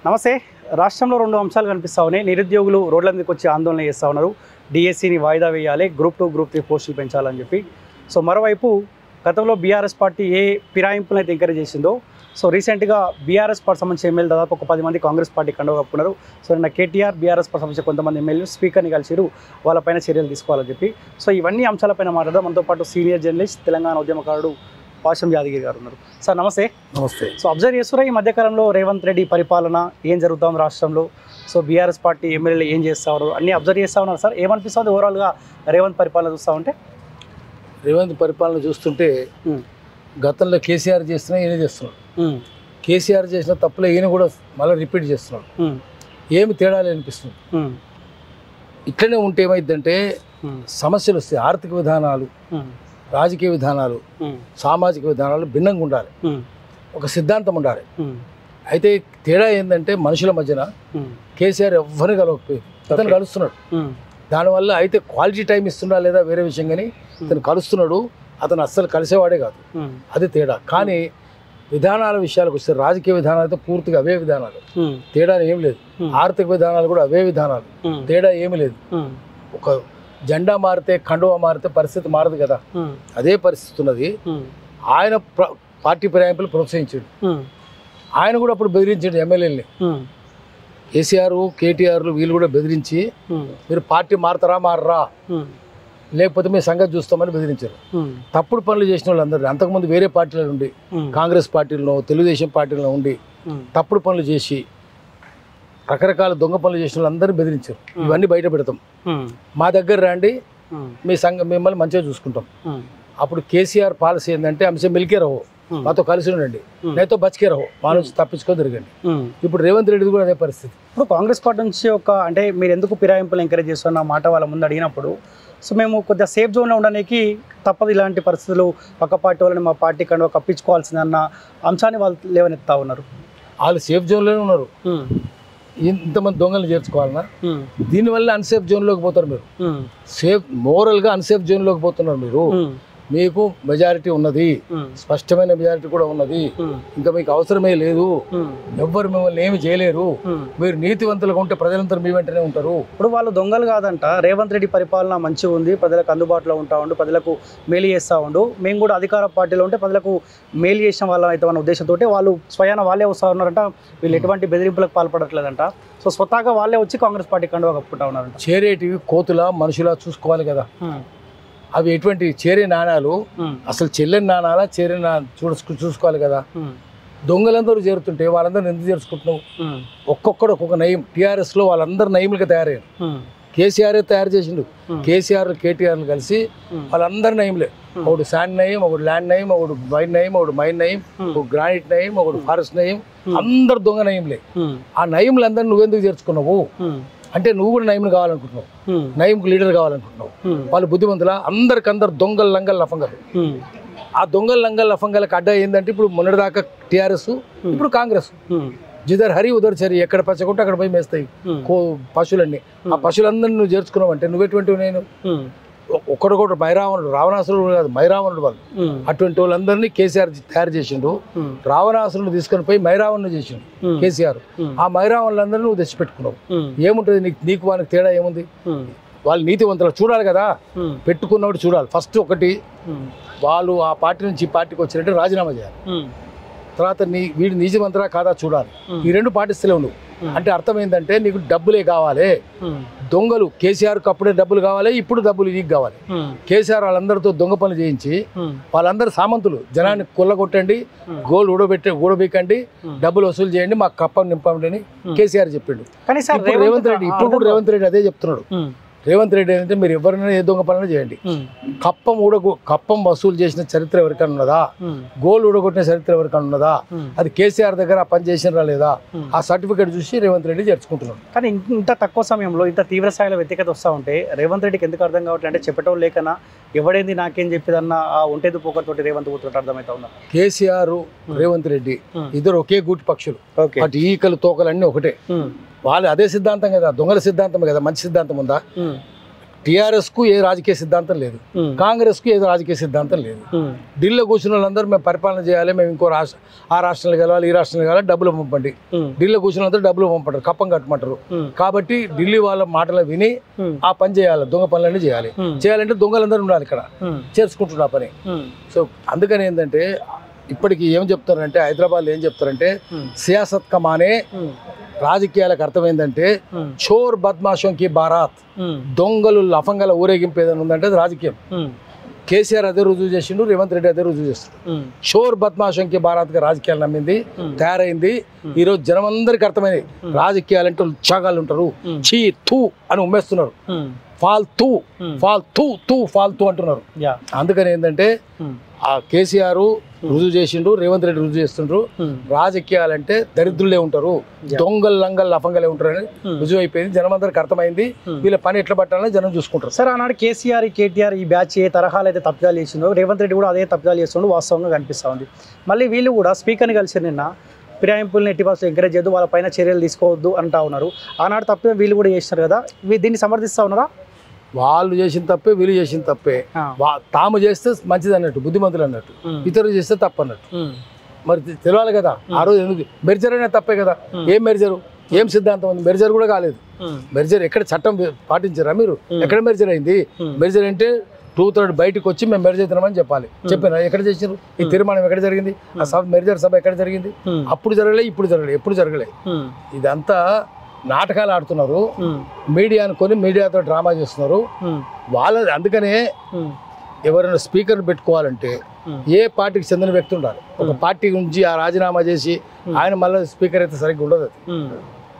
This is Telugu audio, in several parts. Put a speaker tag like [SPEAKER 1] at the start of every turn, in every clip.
[SPEAKER 1] నమస్తే రాష్ట్రంలో రెండు అంశాలు కనిపిస్తా ఉన్నాయి నిరుద్యోగులు రోడ్ల మీదకి వచ్చి ఆందోళన చేస్తూ ఉన్నారు డిఎస్సిని వాయిదా వేయాలి గ్రూప్ టూ గ్రూప్ త్రీ పోస్టులు పెంచాలని చెప్పి సో మరోవైపు గతంలో బీఆర్ఎస్ పార్టీ ఏ ఫిరాయింపులను అయితే ఎంకరేజ్ చేసిందో సో రీసెంట్గా బీఆర్ఎస్ పార్టీ సంబంధించిన ఎమ్మెల్యే దాదాపు ఒక పది మంది కాంగ్రెస్ పార్టీ కండువ కప్పుకున్నారు సో నిన్న కేటీఆర్ బీఆర్ఎస్ పార్టీ సంబంధించిన కొంతమంది ఎమ్మెల్యేలు స్పీకర్ని కలిసిరు వాళ్ళపైన చర్యలు తీసుకోవాలని చెప్పి సో ఇవన్నీ అంశాలపైన మాట్లాడదాం మనతో పాటు సీనియర్ జర్నలిస్ట్ తెలంగాణ ఉద్యమకారుడు పాశం యాదగిరి గారు ఉన్నారు సార్ నమస్తే
[SPEAKER 2] నమస్తే
[SPEAKER 1] సో అబ్జర్వ్ చేస్తున్నా ఈ మధ్యకాలంలో రేవంత్ రెడ్డి పరిపాలన ఏం జరుగుతుంది రాష్ట్రంలో సో బీఆర్ఎస్ పార్టీ ఎమ్మెల్యేలు ఏం చేస్తా ఉన్నారు అన్నీ అబ్జర్వ్ చేస్తా ఉన్నారు సార్ ఏమనిపిస్తుంది ఓవరాల్గా రేవంత్ పరిపాలన చూస్తూ ఉంటే
[SPEAKER 2] రేవంత్ పరిపాలన చూస్తుంటే
[SPEAKER 1] ఉమ్.
[SPEAKER 2] గతంలో కేసీఆర్ చేస్తున్నా ఈయన చేస్తున్నాడు
[SPEAKER 1] ఉమ్,
[SPEAKER 2] కేసీఆర్ చేసిన తప్పులే ఈయన కూడా మళ్ళీ రిపీట్ చేస్తున్నాడు
[SPEAKER 1] ఉమ్,
[SPEAKER 2] ఏమి తేడాలు అనిపిస్తుంది
[SPEAKER 1] ఉమ్,
[SPEAKER 2] ఇట్లనే ఉంటే ఏమైందంటే
[SPEAKER 1] ఉమ్,
[SPEAKER 2] సమస్యలు వస్తాయి ఆర్థిక విధానాలు
[SPEAKER 1] ఉమ్,
[SPEAKER 2] రాజకీయ విధానాలు
[SPEAKER 1] ఉమ్,
[SPEAKER 2] సామాజిక విధానాలు భిన్నంగా ఉండాలి
[SPEAKER 1] ఉమ్,
[SPEAKER 2] ఒక సిద్ధాంతం ఉండాలి
[SPEAKER 1] ఉమ్,
[SPEAKER 2] అయితే తేడా ఏంటంటే మనుషుల మధ్యన
[SPEAKER 1] ఉమ్,
[SPEAKER 2] కేసీఆర్ ఎవ్వరిని కలవకపోయింది అతను
[SPEAKER 1] Okay.
[SPEAKER 2] కలుస్తున్నాడు
[SPEAKER 1] ఉమ్,
[SPEAKER 2] దానివల్ల అయితే క్వాలిటీ టైం ఇస్తున్నా లేదా వేరే విషయం కానీ అతను కలుస్తున్నాడు అతను అస్సలు కలిసేవాడే కాదు
[SPEAKER 1] ఉమ్,
[SPEAKER 2] అది తేడా కానీ విధానాల విషయాలకు వస్తే రాజకీయ విధానాలు అయితే పూర్తిగా అవే విధానాలు
[SPEAKER 1] ఉమ్,
[SPEAKER 2] తేడా ఏం లేదు
[SPEAKER 1] Hmm.
[SPEAKER 2] ఆర్థిక విధానాలు కూడా అవే విధానాలు
[SPEAKER 1] ఉమ్,
[SPEAKER 2] తేడా ఏమీ లేదు
[SPEAKER 1] ఉమ్,
[SPEAKER 2] ఒక జెండా మారితే కండువా మారితే పరిస్థితి మారదు కదా
[SPEAKER 1] ఉమ్,
[SPEAKER 2] అదే పరిస్థితి ఉన్నది
[SPEAKER 1] ఉమ్,
[SPEAKER 2] ఆయన ప్ర- పార్టీ ఫిరాయింపులు ప్రోత్సహించాడు
[SPEAKER 1] ఉమ్,
[SPEAKER 2] ఆయన కూడా అప్పుడు బెదిరించాడు ఎమ్మెల్యేని
[SPEAKER 1] ఉమ్,
[SPEAKER 2] కేసీఆర్ కేటీఆర్లు వీళ్ళు కూడా బెదిరించి
[SPEAKER 1] ఉమ్,
[SPEAKER 2] మీరు పార్టీ మారతారా మారరా
[SPEAKER 1] ఉమ్,
[SPEAKER 2] లేకపోతే మీ సంగతి చూస్తామని బెదిరించారు
[SPEAKER 1] ఉమ్,
[SPEAKER 2] తప్పుడు పనులు చేసిన వాళ్ళందరూ అంతకుముందు వేరే పార్టీలో ఉండి
[SPEAKER 1] ఉమ్,
[SPEAKER 2] కాంగ్రెస్ పార్టీలో తెలుగుదేశం పార్టీలో ఉండి
[SPEAKER 1] ఉమ్,
[SPEAKER 2] తప్పుడు పనులు చేసి రకరకాల దొంగ పనులు చేసిన వాళ్ళందరూ బెదిరించారు ఇవన్నీ బయట పెడతాం
[SPEAKER 1] ఉమ్,
[SPEAKER 2] మా దగ్గర రండి
[SPEAKER 1] ఉమ్,
[SPEAKER 2] మీ సంఘం మిమ్మల్ని మంచిగా చూసుకుంటాం
[SPEAKER 1] ఉమ్,
[SPEAKER 2] అప్పుడు కేసీఆర్ పాలసీ ఏంటంటే అంశం మిల్కే రహో
[SPEAKER 1] ఉమ్,
[SPEAKER 2] మాతో కలిసి ఉండండి
[SPEAKER 1] Hmm.
[SPEAKER 2] నేతో బతికే రహో మా నుంచి తప్పించుకొని తిరగండి
[SPEAKER 1] ఉమ్.
[SPEAKER 2] ఇప్పుడు రేవంత్ రెడ్డి కూడా అదే పరిస్థితి
[SPEAKER 1] ఇప్పుడు కాంగ్రెస్ పార్టీ నుంచి ఒక అంటే మీరు ఎందుకు ఫిరాయింపులు ఎంకరేజ్ చేస్తున్న మాట వాళ్ళ ముందు అడిగినప్పుడు సో మేము కొద్దిగా సేఫ్ జోన్లో ఉండడానికి తప్పదు ఇలాంటి పరిస్థితులు పక్క పార్టీ వాళ్ళని మా పార్టీ కంటే కప్పించుకోవాల్సిందన్న అంశాన్ని వాళ్ళు లేవనెత్తా ఉన్నారు
[SPEAKER 2] వాళ్ళు సేఫ్ జోన్లోనే ఉన్నారు ఇంతమంది దొంగలు చేర్చుకోవాలన్నా దీనివల్ల అన్సేఫ్ జోన్లోకి పోతారు మీరు సేఫ్ మోరల్గా అన్సేఫ్ జోన్లోకి పోతున్నారు మీరు మీకు మెజారిటీ ఉన్నది స్పష్టమైన మెజారిటీ కూడా ఉన్నది ఇంకా మీకు అవసరమే లేదు ఎవ్వరు మిమ్మల్ని ఏమి చేయలేరు మీరు నీతివంతులుగా ఉంటే ప్రజలందరూ మీ వెంటనే ఉంటారు
[SPEAKER 1] ఇప్పుడు వాళ్ళు దొంగలు కాదంట రేవంత్ రెడ్డి పరిపాలన మంచిగా ఉంది ప్రజలకు అందుబాటులో ఉంటా ఉండు ప్రజలకు మేలు చేస్తూ ఉండు మేము కూడా అధికార పార్టీలో ఉంటే ప్రజలకు మేలు చేసిన వాళ్ళం అయితే అన్న ఉద్దేశంతో వాళ్ళు స్వయాన వాళ్ళే వస్తూ ఉన్నారంట వీళ్ళు ఎటువంటి బెదిరింపులకు పాల్పడట్లేదంట సో స్వతహాగా వాళ్ళే వచ్చి కాంగ్రెస్ పార్టీ కండువా కప్పుకుంటా ఉన్నారంట
[SPEAKER 2] చేరేటివి కోతుల మనుషులా చూసుకోవాలి కదా
[SPEAKER 1] ఉమ్,
[SPEAKER 2] అవి ఎటువంటి చేరే నాణాలు
[SPEAKER 1] ఉమ్,
[SPEAKER 2] అసలు చెల్లని నాణాలా చేరే నా చూడ చూసుకోవాలి కదా
[SPEAKER 1] ఉమ్,
[SPEAKER 2] దొంగలందరూ చేరుతుంటే వాళ్ళందరూ ఎందుకు చేర్చుకుంటున్నావు
[SPEAKER 1] ఉమ్,
[SPEAKER 2] ఒక్కొక్కడు ఒక్కొక్క నయం టీఆర్ఎస్లో వాళ్ళందరూ నయములుగా తయారయ్యారు
[SPEAKER 1] ఉమ్,
[SPEAKER 2] కేసీఆర్ తయారు చేసిండు
[SPEAKER 1] Hmm.
[SPEAKER 2] కేసీఆర్ కేటీఆర్లు కలిసి
[SPEAKER 1] ఉమ్,
[SPEAKER 2] వాళ్ళందరూ నయంలే
[SPEAKER 1] Hmm.
[SPEAKER 2] ఒకడు శాండ్ నయం ఒకడు ల్యాండ్ నయం ఒకడు వైన్ నయం ఒకడు మైన్ నయం
[SPEAKER 1] ఉమ్,
[SPEAKER 2] ఒక గ్రానైట్ నయం ఒకడు ఫారెస్ట్ నయం
[SPEAKER 1] Hmm.
[SPEAKER 2] అందరు దొంగ నయంలే
[SPEAKER 1] ఉమ్,
[SPEAKER 2] ఆ నయంలందరూ నువ్వెందుకు చేర్చుకున్నావు
[SPEAKER 1] ఉమ్,
[SPEAKER 2] అంటే నువ్వు కూడా నయం కావాలనుకుంటున్నావు
[SPEAKER 1] ఉమ్,
[SPEAKER 2] నయంకు లీడర్ కావాలనుకుంటున్నావు
[SPEAKER 1] ఉమ్,
[SPEAKER 2] వాళ్ళు బుద్ధిమంతుల అందరికి అందరు దొంగలు లంగలు లఫంగలు
[SPEAKER 1] ఉమ్,
[SPEAKER 2] ఆ దొంగలు లంగలు లఫంగలకు అడ్డ ఏంటంటే ఇప్పుడు మొన్నటిదాకా టీఆర్ఎస్ ఇప్పుడు కాంగ్రెస్
[SPEAKER 1] ఉమ్,
[SPEAKER 2] జిదర్ హరి ఉదర్ చరి ఎక్కడ పచ్చకుంటే అక్కడ పోయి మేస్తాయి
[SPEAKER 1] ఉమ్,
[SPEAKER 2] కో పశువులన్నీ ఆ పశువులందరినీ నువ్వు చేర్చుకున్నావు అంటే నువ్వెటువంటి నేను
[SPEAKER 1] ఉమ్,
[SPEAKER 2] ఒక్కడొకడు మైరావణుడు రావణాసురుడు కాదు మైరావణుడు వాళ్ళు
[SPEAKER 1] ఉమ్,
[SPEAKER 2] అటువంటి వాళ్ళందరినీ కేసీఆర్ తయారు చేసిండు
[SPEAKER 1] ఉమ్,
[SPEAKER 2] రావణాసురుడు తీసుకొని పోయి మైరావణుడు చేసిండు
[SPEAKER 1] ఉమ్,
[SPEAKER 2] కేసీఆర్
[SPEAKER 1] ఉమ్,
[SPEAKER 2] ఆ మైరావణులందరినీ నువ్వు తెచ్చిపెట్టుకున్నావు
[SPEAKER 1] ఉమ్,
[SPEAKER 2] ఏముంటుంది నీకు నీకు వాళ్ళకి తేడా ఏముంది
[SPEAKER 1] ఉమ్,
[SPEAKER 2] వాళ్ళు నీతివంతులు చూడాలి కదా
[SPEAKER 1] ఉమ్,
[SPEAKER 2] పెట్టుకున్నప్పుడు చూడాలి ఫస్ట్ ఒకటి
[SPEAKER 1] ఉమ్,
[SPEAKER 2] వాళ్ళు ఆ పార్టీ నుంచి ఈ పార్టీకి వచ్చినట్టు రాజీనామా చేయాలి
[SPEAKER 1] ఉమ్,
[SPEAKER 2] తర్వాత నీ వీడు నిజమంతరా కాదా చూడాలి
[SPEAKER 1] ఉమ్,
[SPEAKER 2] ఈ రెండు పాటిస్తలేవు నువ్వు
[SPEAKER 1] ఉమ్,
[SPEAKER 2] అంటే అర్థం ఏంటంటే నీకు డబ్బులే కావాలి
[SPEAKER 1] ఉమ్,
[SPEAKER 2] దొంగలు కేసీఆర్కి అప్పుడే డబ్బులు కావాలి ఇప్పుడు డబ్బులు నీకు కావాలి
[SPEAKER 1] ఉమ్,
[SPEAKER 2] కేసీఆర్ వాళ్ళందరితో దొంగ పనులు చేయించి
[SPEAKER 1] ఉమ్,
[SPEAKER 2] వాళ్ళందరూ సామంతులు జనాన్ని కొల్లగొట్టండి
[SPEAKER 1] Hmm.
[SPEAKER 2] గోల్ ఊడబెట్టి ఊడబీకండి
[SPEAKER 1] Hmm.
[SPEAKER 2] డబ్బులు వసూలు చేయండి మాకు కప్పం నింపండి అని
[SPEAKER 1] Hmm.
[SPEAKER 2] కేసీఆర్ చెప్పిండు
[SPEAKER 1] కానీ సార్
[SPEAKER 2] ఇప్పుడు రేవంత్ రెడ్డి ఇప్పుడు కూడా రేవంత్ రెడ్డి అదే చెప్తున్నాడు
[SPEAKER 1] ఉమ్,
[SPEAKER 2] రేవంత్ రెడ్డి ఏంటంటే మీరు ఎవరైనా ఏ దొంగ పనులు చేయండి
[SPEAKER 1] ఉమ్,
[SPEAKER 2] కప్పం ఊడ కప్పం వసూలు చేసిన చరిత్ర ఎవరికైనా ఉన్నదా
[SPEAKER 1] ఉమ్,
[SPEAKER 2] గోల్ ఊడగొట్టిన చరిత్ర ఎవరికైనా ఉన్నదా
[SPEAKER 1] ఉమ్,
[SPEAKER 2] అది కేసీఆర్ దగ్గర ఆ పని చేసినరా లేదా
[SPEAKER 1] ఉమ్.
[SPEAKER 2] ఆ సర్టిఫికేట్ చూసి రేవంత్ రెడ్డి చేర్చుకుంటున్నాడు
[SPEAKER 1] కానీ ఇంత- ఇంత తక్కువ సమయంలో ఇంత తీవ్ర స్థాయిలో వ్యతిరేకత వస్తూ ఉంటే రేవంత్ రెడ్డికి ఎందుకు అర్థం కావట్లేదు అంటే చెప్పటం లేకనా ఎవడేంది నాకేం చెప్పేదన్న ఆ ఒంటేది పోకతోటి రేవంత్ కూతురు అర్థమవుతా ఉందా
[SPEAKER 2] కేసీఆర్ రేవంత్ రెడ్డి
[SPEAKER 1] Hmm.
[SPEAKER 2] ఇద్దరు ఒకే గూటి పక్షులు
[SPEAKER 1] ఓకే
[SPEAKER 2] అటు ఈకలు తోకలు అన్నీ ఒకటే వాళ్ళు అదే సిద్ధాంతం కదా దొంగల సిద్ధాంతం కదా మంచి సిద్ధాంతం ఉందా టీఆర్ఎస్ కు ఏ రాజకీయ సిద్ధాంతం లేదు
[SPEAKER 1] ఉమ్,
[SPEAKER 2] కాంగ్రెస్ కు ఏ రాజకీయ సిద్ధాంతం లేదు
[SPEAKER 1] ఉమ్,
[SPEAKER 2] ఢిల్లీలో కూర్చున్న వాళ్ళందరూ మేము పరిపాలన చేయాలి మేము ఇంకో రాష్ట్ర ఆ రాష్ట్రానికి వెళ్ళాలి ఈ రాష్ట్రానికి వెళ్ళాలి డబ్బులు పంపండి
[SPEAKER 1] ఉమ్,
[SPEAKER 2] ఢిల్లీలో కూర్చున్న వాళ్ళందరూ డబ్బులు పంపంటారు కప్పం కట్టమంటారు
[SPEAKER 1] ఉమ్,
[SPEAKER 2] కాబట్టి ఢిల్లీ వాళ్ళ మాటలు విని
[SPEAKER 1] ఉమ్,
[SPEAKER 2] ఆ పని చేయాలి దొంగ పనులన్నీ చేయాలి
[SPEAKER 1] ఉమ్,
[SPEAKER 2] చేయాలంటే దొంగలందరూ ఉండాలి ఇక్కడ
[SPEAKER 1] ఉమ్,
[SPEAKER 2] చేసుకుంటున్న పని
[SPEAKER 1] ఉమ్,
[SPEAKER 2] సో అందుకని ఏంటంటే ఇప్పటికి ఏం చెప్తారంటే హైదరాబాద్లో ఏం చెప్తారంటే
[SPEAKER 1] ఉమ్,
[SPEAKER 2] సియాసత్ కమానే
[SPEAKER 1] ఉమ్,
[SPEAKER 2] రాజకీయాలకు అర్థమైందంటే
[SPEAKER 1] ఉమ్,
[SPEAKER 2] చోర్ బద్మాషం కి బారాత్
[SPEAKER 1] ఉమ్,
[SPEAKER 2] దొంగలు లఫంగల ఊరేగింపు ఏదైనా ఉందంటే అది రాజకీయం
[SPEAKER 1] ఉమ్,
[SPEAKER 2] కేసీఆర్ అదే రుజువు చేసిండు రేవంత్ రెడ్డి అదే రుజువు చేస్తుండు
[SPEAKER 1] ఉమ్,
[SPEAKER 2] షోర్ బద్మాషంకి భారత్గా రాజకీయాలు నమ్మింది
[SPEAKER 1] Hmm.
[SPEAKER 2] తయారైంది ఈరోజు జనం అందరికి అర్థమైంది రాజకీయాలు అంటే ఉత్సాగాలు ఉంటారు
[SPEAKER 1] Hmm.
[SPEAKER 2] చీ తూ అని ఉమ్మేస్తున్నారు
[SPEAKER 1] ఉమ్,
[SPEAKER 2] ఫాల్ తూ
[SPEAKER 1] Hmm.
[SPEAKER 2] ఫాల్ తూ తూ ఫాల్ తూ అంటున్నారు
[SPEAKER 1] యా
[SPEAKER 2] అందుకని ఏంటంటే
[SPEAKER 1] ఉమ్,
[SPEAKER 2] ఆ కేసీఆర్ రుజువు చేసిండు రేవంత్ రెడ్డి రుజువు చేస్తుండ్రు
[SPEAKER 1] ఉమ్,
[SPEAKER 2] రాజకీయాలంటే దరిద్రులే ఉంటారు
[SPEAKER 1] Yeah.
[SPEAKER 2] దొంగలు లంగలు లఫంగలే ఉంటారని
[SPEAKER 1] Hmm.
[SPEAKER 2] రుజువు అయిపోయింది జనం అందరికి అర్థమైంది
[SPEAKER 1] Hmm.
[SPEAKER 2] వీళ్ళ పని ఎట్లా పట్టాలని జనం చూసుకుంటారు
[SPEAKER 1] సార్ ఆనాడు కేసీఆర్ కేటీఆర్ ఈ బ్యాచ్ ఏ తరహాలు అయితే తప్పిదాలు చేసిందో రేవంత్ రెడ్డి కూడా అదే తప్పిదాలు చేస్తుండో వాస్తవంగా కనిపిస్తూ ఉంది మళ్ళీ వీళ్ళు కూడా స్పీకర్ని కలిసి నిన్న ఫిరాయింపుల్ని ఎట్టి పరిస్థితుల్లో ఎంకరేజ్ చేయొద్దు వాళ్ళ పైన చర్యలు తీసుకోవద్దు అంటా ఉన్నారు ఆనాడు తప్పిదం వీళ్ళు కూడా చేస్తారు కదా వీ- దీన్ని సమర్థిస్తూ ఉన్నారా
[SPEAKER 2] వాళ్ళు చేసిన తప్పే వీళ్ళు చేసిన తప్పే
[SPEAKER 1] ఆ.
[SPEAKER 2] వా- తాము చేస్తే మంచిది అన్నట్టు బుద్ధిమంతులు అన్నట్టు
[SPEAKER 1] ఉమ్,
[SPEAKER 2] ఇతరులు చేస్తే తప్పు అన్నట్టు
[SPEAKER 1] ఉమ్,
[SPEAKER 2] మరి తె- తెలియాలి కదా ఆ రోజు ఎందుకు మెర్జర్ అయినా తప్పే కదా ఏం మెర్జరు ఏం సిద్ధాంతం ఉంది మెర్జర్ కూడా కాలేదు
[SPEAKER 1] ఉమ్,
[SPEAKER 2] మెర్జర్ ఎక్కడ చట్టం వే- పాటించారా మీరు ఎక్కడ మెర్జర్ అయింది
[SPEAKER 1] Hmm.
[SPEAKER 2] మెర్జర్ అంటే టూ థర్డ్ బయటకు వచ్చి మేము మెర్జర్ అవుతున్నామని చెప్పాలి చెప్పాను ఎక్కడ చేసారు ఈ తీర్మానం ఎక్కడ జరిగింది ఆ సభ మెర్జర్ సభ ఎక్కడ జరిగింది
[SPEAKER 1] ఉమ్,
[SPEAKER 2] అప్పుడు జరగలే ఇప్పుడు జరగలే ఎప్పుడు జరగలే
[SPEAKER 1] ఉమ్,
[SPEAKER 2] ఇదంతా నాటకాలు ఆడుతున్నారు
[SPEAKER 1] ఉమ్,
[SPEAKER 2] మీడియా అనుకొని మీడియాతో డ్రామా చేస్తున్నారు
[SPEAKER 1] ఉమ్,
[SPEAKER 2] వాళ్ళ అందుకనే
[SPEAKER 1] ఉమ్,
[SPEAKER 2] ఎవరైనా స్పీకర్ పెట్టుకోవాలంటే
[SPEAKER 1] ఉమ్,
[SPEAKER 2] ఏ పార్టీకి చెందిన వ్యక్తి ఉండాలి ఒక పార్టీ నుంచి ఆ రాజీనామా చేసి ఆయన మళ్ళీ స్పీకర్ అయితే సరిగ్గా ఉండదు అది
[SPEAKER 1] ఉమ్,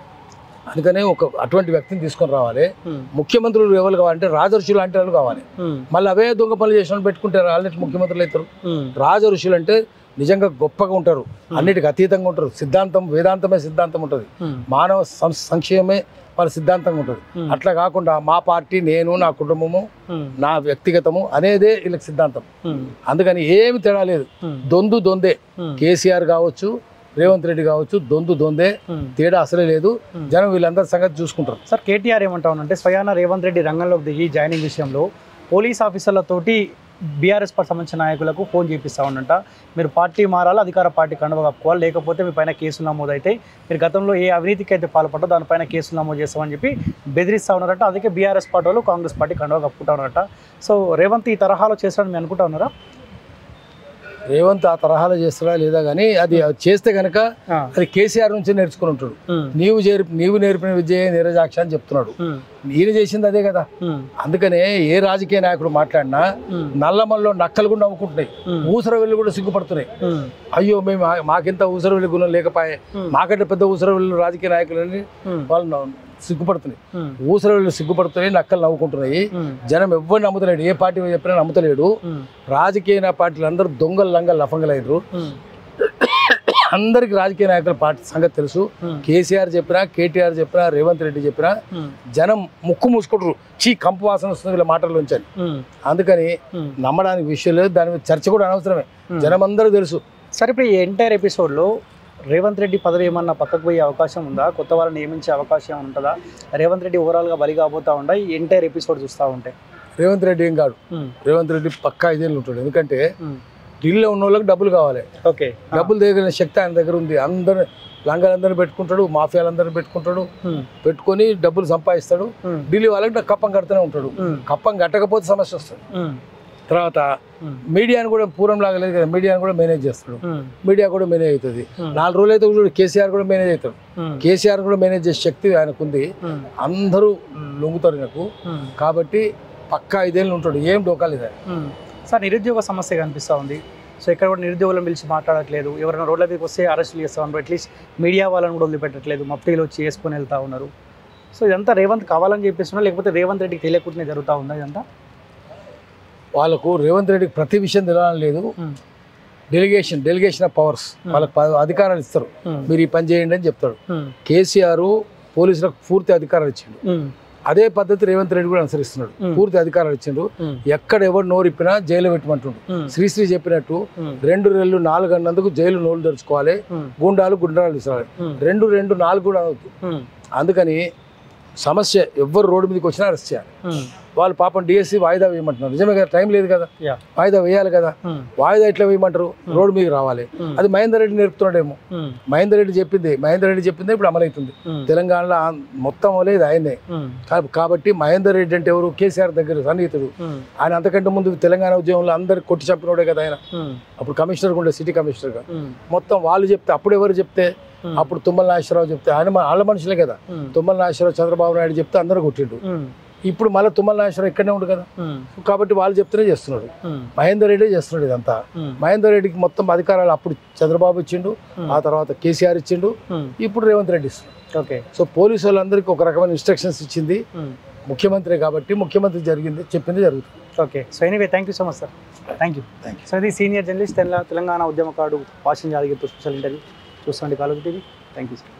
[SPEAKER 2] అందుకనే ఒక అటువంటి వ్యక్తిని తీసుకొని రావాలి
[SPEAKER 1] ఉమ్,
[SPEAKER 2] ముఖ్యమంత్రులు ఎవరు కావాలంటే రాజర్షులు లాంటి వాళ్ళు కావాలి
[SPEAKER 1] ఉమ్,
[SPEAKER 2] మళ్ళీ అవే దొంగ పనులు చేసిన వాళ్ళు పెట్టుకుంటే వాళ్ళకి ముఖ్యమంత్రులు అవుతారు
[SPEAKER 1] ఉమ్,
[SPEAKER 2] రాజఋషులు అంటే నిజంగా గొప్పగా ఉంటారు అన్నిటికీ అతీతంగా ఉంటారు సిద్ధాంతం వేదాంతమే సిద్ధాంతం ఉంటుంది
[SPEAKER 1] ఉమ్,
[SPEAKER 2] మానవ సం- సంక్షేమమే వాళ్ళ సిద్ధాంతంగా ఉంటుంది
[SPEAKER 1] Hmm.
[SPEAKER 2] అట్లా కాకుండా మా పార్టీ నేను నా కుటుంబము
[SPEAKER 1] ఉమ్,
[SPEAKER 2] నా వ్యక్తిగతము అనేదే వీళ్ళకి సిద్ధాంతం
[SPEAKER 1] ఉమ్,
[SPEAKER 2] అందుకని ఏమి తేడా లేదు
[SPEAKER 1] ఉమ్,
[SPEAKER 2] దొందు దొందే
[SPEAKER 1] ఉమ్,
[SPEAKER 2] కేసీఆర్ కావచ్చు రేవంత్ రెడ్డి కావచ్చు దొందు దొందే
[SPEAKER 1] ఉమ్.
[SPEAKER 2] తేడా అసలే లేదు
[SPEAKER 1] Hmm.
[SPEAKER 2] జనం వీళ్ళందరి సంగతి చూసుకుంటారు
[SPEAKER 1] సార్ కేటీఆర్ ఏమంటా ఉన్నారంటే స్వయాన రేవంత్ రెడ్డి రంగంలోకి దిగి జాయినింగ్ విషయంలో పోలీస్ ఆఫీసర్లతోటి బీఆర్ఎస్ పార్టీ సంబంధించిన నాయకులకు ఫోన్ చేపిస్తా ఉన్నంట మీరు పార్టీ మారాలి అధికార పార్టీ కండువ కప్పుకోవాలి లేకపోతే మీ పైన కేసులు నమోదైతే మీరు గతంలో ఏ అవినీతికి అయితే పాల్పడ్డో దానిపైన కేసులు నమోదు చేస్తామని చెప్పి బెదిరిస్తా ఉన్నారట అందుకే బీఆర్ఎస్ పార్టీ వాళ్ళు కాంగ్రెస్ పార్టీ కండువ కప్పుకుంటా ఉన్నారట సో రేవంత్ ఈ తరహాలో చేస్తాడని మీరు అనుకుంటా ఉన్నారా
[SPEAKER 2] రేవంత్ ఆ తరహాలో చేస్తాడా లేదా కానీ అది చేస్తే కనుక అది కేసీఆర్ నుంచి నేర్చుకుని ఉంటాడు నీవు చేరి నీవు నేర్పిన విద్య నీరజాక్ష అని చెప్తున్నాడు ఈయన చేసింది అదే కదా అందుకనే ఏ రాజకీయ నాయకుడు మాట్లాడినా నల్లమల్లో నక్కలు కూడా నవ్వుకుంటున్నాయి ఊసర వెళ్ళి కూడా సిగ్గుపడుతున్నాయి అయ్యో మేము మా- మాకింత ఊసర వెళ్ళి గుణం లేకపోయే మాకంటే పెద్ద ఊసర వెళ్ళి రాజకీయ నాయకులని వాళ్ళు నవ్వు- సిగ్గుపడుతున్నాయి ఊసర వెళ్ళి సిగ్గుపడుతున్నాయి నక్కలు నవ్వుకుంటున్నాయి జనం ఎవ్వరు నమ్ముతలేడు ఏ పార్టీ చెప్పినా నమ్ముతలేడు రాజకీయ పార్టీలు అందరూ దొంగలు లంగలు లఫంగలయ్యారు అందరికి రాజకీయ నాయకుల పార్టీ సంగతి తెలుసు కేసీఆర్ చెప్పినా కేటీఆర్ చెప్పినా రేవంత్ రెడ్డి చెప్పినా జనం ముక్కు మూసుకుంటారు చీ కంపు వాసన వస్తుంది వీళ్ళ మాటల్లో ఉంచాలి అందుకని నమ్మడానికి విషయం లేదు దాని మీద చర్చ కూడా అనవసరమే జనం అందరూ తెలుసు
[SPEAKER 1] సరే ఇప్పుడు ఈ ఎంటైర్ ఎపిసోడ్లో రేవంత్ రెడ్డి పదవి ఏమన్నా పక్కకు పోయే అవకాశం ఉందా కొత్త వాళ్ళని నియమించే అవకాశం ఏమైనా ఉంటుందా రేవంత్ రెడ్డి ఓవరాల్గా బలి కాబోతా ఉందా ఈ ఎంటైర్ ఎపిసోడ్ చూస్తూ ఉంటే
[SPEAKER 2] రేవంత్ రెడ్డి ఏం కాదు రేవంత్ రెడ్డి పక్కా ఐదేళ్ళు ఉంటాడు ఎందుకంటే ఢిల్లీలో ఉన్న వాళ్ళకి డబ్బులు కావాలి
[SPEAKER 1] ఓకే
[SPEAKER 2] డబ్బులు దగ్గర శక్తి ఆయన దగ్గర ఉంది అందరు లంగాలందరినీ పెట్టుకుంటాడు మాఫియాలందరినీ పెట్టుకుంటాడు పెట్టుకొని డబ్బులు సంపాదిస్తాడు ఢిల్లీ వాళ్ళకి నాకు కప్పం కడుతూనే ఉంటాడు కప్పం కట్టకపోతే సమస్య వస్తుంది తర్వాత మీడియాని కూడా పూర్వం లాగా లేదు కదా మీడియాని కూడా మేనేజ్ చేస్తాడు మీడియా కూడా మేనేజ్ అవుతుంది నాలుగు రోజులు అయితే చూడు కేసీఆర్ కూడా మేనేజ్ అవుతాడు కేసీఆర్ కూడా మేనేజ్ చేసే శక్తి ఆయనకుంది అందరూ లొంగుతారు నాకు కాబట్టి పక్కా ఐదేళ్ళు ఉంటాడు ఏం డోకాలేదు ఆయన.
[SPEAKER 1] సార్ నిరుద్యోగ సమస్య కనిపిస్తూ ఉంది సో ఇక్కడ కూడా నిరుద్యోగులను పిలిచి మాట్లాడట్లేదు ఎవరైనా రోడ్ల మీదకి వస్తే అరెస్టులు చేస్తూ ఉన్నారు అట్లీస్ట్ మీడియా వాళ్ళని కూడా వదిలిపెట్టట్లేదు మఫ్టీలు వచ్చి వేసుకొని వెళ్తూ ఉన్నారు సో ఇదంతా రేవంత్ కావాలని చెప్పేస్తున్నా లేకపోతే రేవంత్ రెడ్డికి తెలియకుండానే జరుగుతూ ఉందా ఇదంతా
[SPEAKER 2] వాళ్ళకు రేవంత్ రెడ్డికి ప్రతి విషయం తెలియాలని లేదు డెలిగేషన్ డెలిగేషన్ ఆఫ్ పవర్స్ వాళ్ళకి ప- అధికారాలు ఇస్తారు మీరు ఈ పని చేయండి అని చెప్తాడు కేసీఆర్ పోలీసులకు పూర్తి అధికారాలు ఇచ్చిండు అదే పద్ధతి రేవంత్ రెడ్డి కూడా అనుసరిస్తున్నాడు
[SPEAKER 1] Hmm.
[SPEAKER 2] పూర్తి అధికారాలు ఇచ్చిండు ఎక్కడ ఎవరు నోరు ఇప్పినా జైలు పెట్టమంటుండు శ్రీశ్రీ చెప్పినట్టు రెండు రెళ్ళు నాలుగు అన్నందుకు జైలు నోరు తెరుచుకోవాలి గుండాలు గుండాలు విసరాలి రెండు రెండు నాలుగు కూడా అనవద్దు అందుకని సమస్య ఎవ్వరు రోడ్డు మీదకి వచ్చినా అరెస్ట్ చేయాలి వాళ్ళు పాపం డిఎస్సి వాయిదా వేయమంటున్నారు నిజమే కదా టైం లేదు కదా
[SPEAKER 1] యా
[SPEAKER 2] వాయిదా వేయాలి కదా వాయిదా ఎట్లా వేయమంటారు రోడ్డు మీకు రావాలి అది మహేందర్ రెడ్డి నేర్పుతున్నాడేమో మహేందర్ రెడ్డి చెప్పింది మహేందర్ రెడ్డి చెప్పింది ఇప్పుడు అమలవుతుంది తెలంగాణలో ఆ- మొత్తం లేదు ఆయనే కా- కాబట్టి మహేందర్ రెడ్డి అంటే ఎవరు కేసీఆర్ దగ్గర సన్నిహితుడు ఆయన అంతకంటే ముందు తెలంగాణ ఉద్యమంలో అందరు కొట్టి చంపినోడే కదా ఆయన అప్పుడు కమిషనర్ ఉండే సిటీ కమిషనర్గా మొత్తం వాళ్ళు చెప్తే అప్పుడు ఎవరు చెప్తే అప్పుడు తుమ్మల నాగేశ్వరరావు చెప్తే ఆయన మన- వాళ్ళ మనుషులే కదా తుమ్మల నాగేశ్వరరావు చంద్రబాబు నాయుడు చెప్తే అందరూ కొట్టిండు ఇప్పుడు మళ్ళీ తుమ్మల నాగేశ్వరరావు ఇక్కడనే ఉండు కదా కాబట్టి వాళ్ళు చెప్తేనే చేస్తున్నాడు మహేందర్ రెడ్డి చేస్తున్నాడు ఇదంతా మహేందర్ రెడ్డికి మొత్తం అధికారాలు అప్పుడు చంద్రబాబు ఇచ్చిండు ఆ తర్వాత కేసీఆర్ ఇచ్చిండు ఇప్పుడు రేవంత్ రెడ్డి ఇస్తున్నాడు
[SPEAKER 1] ఓకే
[SPEAKER 2] సో పోలీసు వాళ్ళందరికీ ఒక రకమైన ఇన్స్ట్రక్షన్స్ ఇచ్చింది ముఖ్యమంత్రి కాబట్టి ముఖ్యమంత్రి జరిగింది చెప్పింది జరుగుతుంది
[SPEAKER 1] okay so anyway thank you so much sir thank you
[SPEAKER 2] thank
[SPEAKER 1] so ఇది సీనియర్ జర్నలిస్ట్ తెలంగాణ ఉద్యమకారుడు వాషింగ్ యాదగిరితో స్పెషల్ ఇంటర్వ్యూ చూసుకోండి college TV thank you sir